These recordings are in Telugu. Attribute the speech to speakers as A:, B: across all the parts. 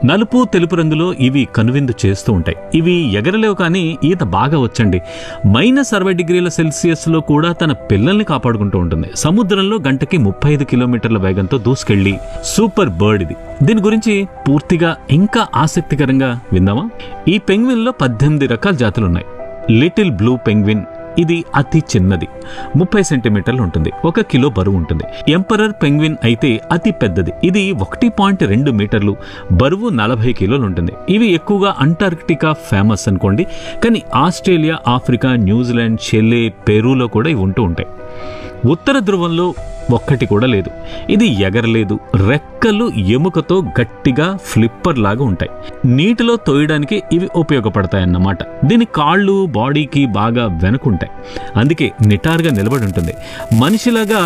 A: నలుపు తెలుపు రంగులో ఇవి కనువిందు చేస్తూ ఉంటాయి ఇవి ఎగరలేవు కానీ ఈత బాగా వచ్చండి మైనస్ అరవై డిగ్రీల సెల్సియస్ లో కూడా తన పిల్లల్ని కాపాడుకుంటూ ఉంటుంది సముద్రంలో గంటకి ముప్పై ఐదు కిలోమీటర్ల వేగంతో దూసుకెళ్లి సూపర్ బర్డ్ ఇది దీని గురించి పూర్తిగా ఇంకా ఆసక్తికరంగా విందామా ఈ పెంగ్విన్ లో పద్దెనిమిది రకాల జాతులు ఉన్నాయి లిటిల్ బ్లూ పెంగ్విన్ ఇది అతి చిన్నది ముప్పై సెంటీమీటర్లు ఉంటుంది ఒక కిలో బరువు ఉంటుంది ఎంపరర్ పెంగ్విన్ అయితే అతి పెద్దది ఇది ఒకటి పాయింట్ రెండు మీటర్లు బరువు నలభై కిలోలు ఉంటుంది ఇవి ఎక్కువగా అంటార్క్టికా ఫేమస్ అనుకోండి కానీ ఆస్ట్రేలియా ఆఫ్రికా న్యూజిలాండ్ చెల్లే పెరూలో కూడా ఇవి ఉంటూ ఉంటాయి ఉత్తర ధ్రువంలో ఒక్కటి కూడా లేదు ఇది ఎగరలేదు రెక్కలు ఎముకతో గట్టిగా ఫ్లిప్పర్ లాగా ఉంటాయి నీటిలో తోయడానికి ఇవి ఉపయోగపడతాయన్నమాట దీని కాళ్ళు బాడీకి బాగా వెనుకుంటాయి అందుకే నిటారుగా నిలబడి ఉంటుంది మనిషిలాగా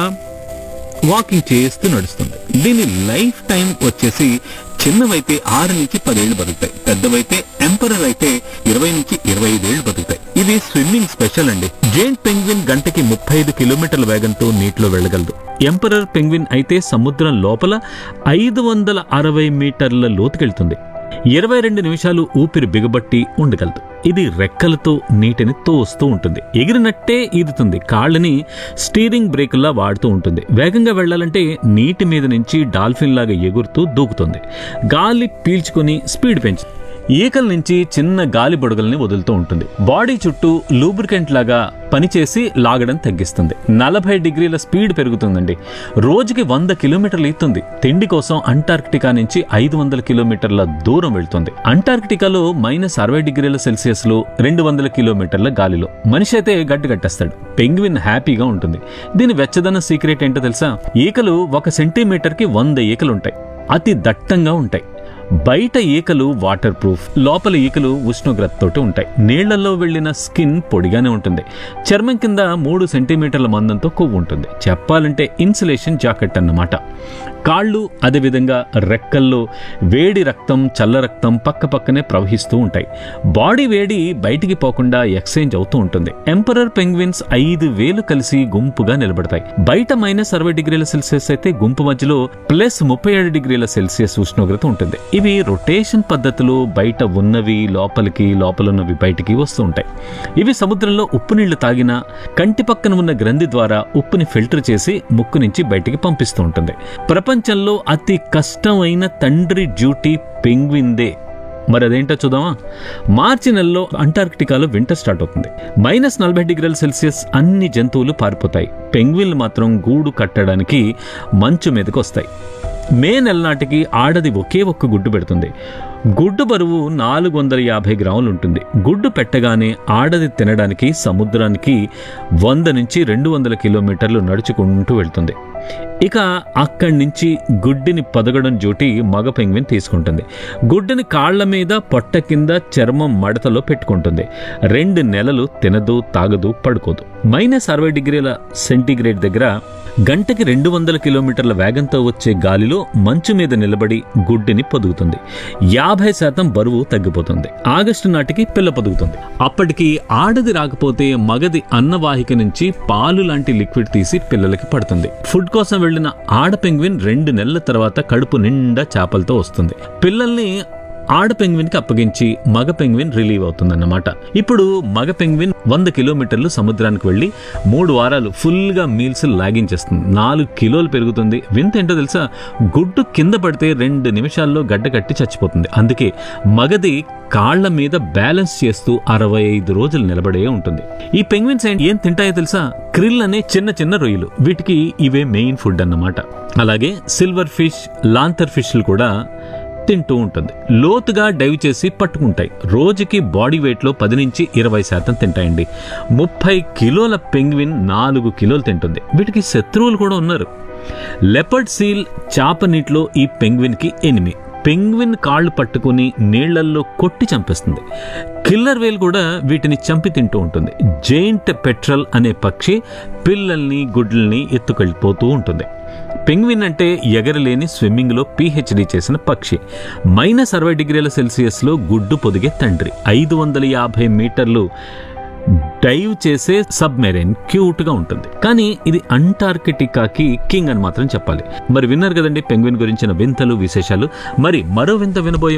A: వాకింగ్ చేస్తూ నడుస్తుంది దీని లైఫ్ టైం వచ్చేసి చిన్నవైతే ఆరు నుంచి పదేళ్లు బతుకుతాయి పెద్దవైతే ఎంపరర్ అయితే ఇరవై నుంచి ఇరవై ఐదేళ్లు బతుకుతాయి ఇది స్విమ్మింగ్ స్పెషల్ అండి జైంట్ పెంగ్విన్ గంటకి ముప్పై ఐదు కిలోమీటర్ల వేగంతో నీటిలో వెళ్ళగలదు ఎంపరర్ పెంగ్విన్ అయితే సముద్రం లోపల ఐదు వందల అరవై మీటర్ల లోతుకెళ్తుంది ఇరవై రెండు నిమిషాలు ఊపిరి బిగబట్టి ఉండగలదు ఇది రెక్కలతో నీటిని తోస్తూ ఉంటుంది ఎగిరినట్టే ఈదుతుంది కాళ్ళని స్టీరింగ్ బ్రేకుల్లా వాడుతూ ఉంటుంది వేగంగా వెళ్ళాలంటే నీటి మీద నుంచి డాల్ఫిన్ లాగా ఎగురుతూ దూకుతుంది గాలి పీల్చుకొని స్పీడ్ పెంచు ఈకల నుంచి చిన్న గాలి బుడగల్ని వదులుతూ ఉంటుంది బాడీ చుట్టూ లూబ్రికెంట్ లాగా పనిచేసి లాగడం తగ్గిస్తుంది నలభై డిగ్రీల స్పీడ్ పెరుగుతుందండి రోజుకి వంద కిలోమీటర్లు ఇస్తుంది తిండి కోసం అంటార్క్టికా నుంచి ఐదు వందల కిలోమీటర్ల దూరం వెళ్తుంది అంటార్క్టికాలో మైనస్ అరవై డిగ్రీల సెల్సియస్ లో రెండు వందల కిలోమీటర్ల గాలిలో మనిషి అయితే గడ్డి కట్టేస్తాడు పెంగ్విన్ హ్యాపీగా ఉంటుంది దీని వెచ్చదన సీక్రెట్ ఏంటో తెలుసా ఈకలు ఒక సెంటీమీటర్ కి వంద ఈకలు ఉంటాయి అతి దట్టంగా ఉంటాయి బయట ఈకలు వాటర్ ప్రూఫ్ లోపల ఈకలు ఉష్ణోగ్రతతోటి ఉంటాయి నీళ్లలో వెళ్ళిన స్కిన్ పొడిగానే ఉంటుంది చర్మం కింద మూడు సెంటీమీటర్ల మందంతో కొవ్వు ఉంటుంది చెప్పాలంటే ఇన్సులేషన్ జాకెట్ అన్నమాట కాళ్ళు అదేవిధంగా రెక్కల్లో వేడి రక్తం చల్ల రక్తం పక్క పక్కనే ప్రవహిస్తూ ఉంటాయి బాడీ వేడి బయటికి పోకుండా ఎక్స్చేంజ్ అవుతూ ఉంటుంది ఎంపరర్ పెంగ్విన్స్ ఐదు వేలు కలిసి గుంపుగా నిలబడతాయి బయట మైనస్ అరవై డిగ్రీల సెల్సియస్ అయితే గుంపు మధ్యలో ప్లస్ ముప్పై ఏడు డిగ్రీల సెల్సియస్ ఉష్ణోగ్రత ఉంటుంది ఇవి రొటేషన్ పద్ధతిలో బయట ఉన్నవి లోపలికి లోపల ఉన్నవి బయటికి వస్తూ ఉంటాయి ఇవి సముద్రంలో ఉప్పు నీళ్లు తాగినా కంటి పక్కన ఉన్న గ్రంథి ద్వారా ఉప్పుని ఫిల్టర్ చేసి ముక్కు నుంచి బయటికి పంపిస్తూ ఉంటుంది ప్రపంచంలో అతి కష్టమైన తండ్రి డ్యూటీ పెంగ్విందే మరి అదేంటో చూద్దామా మార్చి నెలలో అంటార్క్టికాలో వింటర్ స్టార్ట్ అవుతుంది మైనస్ నలభై డిగ్రీల సెల్సియస్ అన్ని జంతువులు పారిపోతాయి పెంగ్విన్లు మాత్రం గూడు కట్టడానికి మంచు మీదకి వస్తాయి మే నెల నాటికి ఆడది ఒకే ఒక్క గుడ్డు పెడుతుంది గుడ్డు బరువు నాలుగు వందల యాభై గ్రాములు ఉంటుంది గుడ్డు పెట్టగానే ఆడది తినడానికి సముద్రానికి వంద నుంచి రెండు వందల కిలోమీటర్లు నడుచుకుంటూ వెళ్తుంది ఇక అక్కడి నుంచి గుడ్డిని పదగడం డ్యూటీ మగ పెంగ్విన్ తీసుకుంటుంది గుడ్డుని కాళ్ల మీద పొట్ట కింద చర్మం మడతలో పెట్టుకుంటుంది రెండు నెలలు తినదు తాగదు పడుకోదు మైనస్ అరవై డిగ్రీల సెంటీగ్రేడ్ దగ్గర గంటకి రెండు వందల కిలోమీటర్ల వేగంతో వచ్చే గాలిలో మంచు మీద నిలబడి గుడ్డిని పొదుగుతుంది యాభై శాతం బరువు తగ్గిపోతుంది ఆగస్టు నాటికి పిల్ల పొదుగుతుంది అప్పటికి ఆడది రాకపోతే మగది అన్నవాహిక నుంచి పాలు లాంటి లిక్విడ్ తీసి పిల్లలకి పడుతుంది ఫుడ్ కోసం వెళ్లిన ఆడ పెంగ్విన్ రెండు నెలల తర్వాత కడుపు నిండా చేపలతో వస్తుంది పిల్లల్ని ఆడ పెంగ్విన్ కి అప్పగించి మగ పెంగ్విన్ రిలీవ్ అవుతుందన్నమాట ఇప్పుడు మగ పెంగ్విన్ వంద కిలోమీటర్లు సముద్రానికి వెళ్ళి మూడు వారాలు ఫుల్ గా మీల్స్ లాగించేస్తుంది నాలుగు కిలోలు పెరుగుతుంది వింత ఏంటో తెలుసా గుడ్డు కింద పడితే రెండు నిమిషాల్లో గడ్డ కట్టి చచ్చిపోతుంది అందుకే మగది కాళ్ల మీద బ్యాలెన్స్ చేస్తూ అరవై ఐదు రోజులు నిలబడే ఉంటుంది ఈ పెంగ్విన్స్ ఏంటి ఏం తింటాయో తెలుసా క్రిల్ అనే చిన్న చిన్న రొయ్యలు వీటికి ఇవే మెయిన్ ఫుడ్ అన్నమాట అలాగే సిల్వర్ ఫిష్ లాంతర్ ఫిష్లు కూడా తింటూ ఉంటుంది లోతుగా డైవ్ చేసి పట్టుకుంటాయి రోజుకి బాడీ వెయిట్లో పది నుంచి ఇరవై శాతం తింటాయండి ముప్పై కిలోల పెంగ్విన్ నాలుగు కిలోలు తింటుంది వీటికి శత్రువులు కూడా ఉన్నారు లెపర్డ్ సీల్ చాప నీటిలో ఈ పెంగ్విన్కి ఎనిమి పెంగ్విన్ కాళ్ళు పట్టుకుని నీళ్లల్లో కొట్టి చంపేస్తుంది కిల్లర్ వేల్ కూడా వీటిని చంపి తింటూ ఉంటుంది జైంట్ పెట్రల్ అనే పక్షి పిల్లల్ని గుడ్లని ఎత్తుకెళ్ళిపోతూ ఉంటుంది పెంగ్విన్ అంటే ఎగరలేని స్విమ్మింగ్లో పీహెచ్డీ చేసిన పక్షి మైనస్ అరవై డిగ్రీల సెల్సియస్లో గుడ్డు పొదిగే తండ్రి ఐదు వందల యాభై మీటర్లు డైవ్ చేసే సబ్మెరైన్ క్యూట్ గా ఉంటుంది కానీ ఇది అంటార్కిటికాకి కింగ్ అని మాత్రం చెప్పాలి మరి విన్నారు కదండి పెంగ్విన్ గురించిన వింతలు విశేషాలు మరి మరో వింత వినబోయే